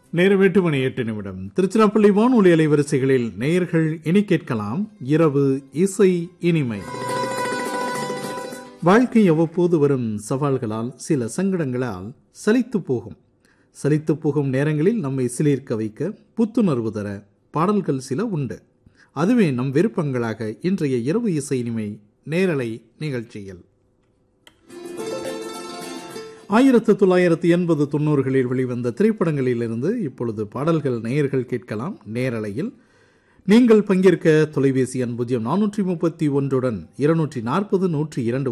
நேரம் எட்டு மணி எட்டு நிமிடம் திருச்சிராப்பள்ளி வானொலி அலைவரிசைகளில் நேயர்கள் இனி கேட்கலாம் இரவு இசை இனிமை வாழ்க்கை அவ்வப்போது வரும் சவால்களால் சில சங்கடங்களால் சலித்து போகும் சலித்து போகும் நேரங்களில் நம்மை சிலிர்க்க வைக்க புத்துணர்வு தர பாடல்கள் சில உண்டு அதுவே நம் விருப்பங்களாக இன்றைய இரவு இசை இனிமை நேரலை நிகழ்ச்சியில் ஆயிரத்து தொள்ளாயிரத்து எண்பது தொண்ணூறுகளில் வெளிவந்த திரைப்படங்களிலிருந்து இப்பொழுது பாடல்கள் நேயர்கள் கேட்கலாம் நேரலையில் நீங்கள் பங்கேற்க தொலைபேசி எண் பூஜ்ஜியம் நானூற்றி முப்பத்தி ஒன்றுடன் இருநூற்றி நாற்பது நூற்றி இரண்டு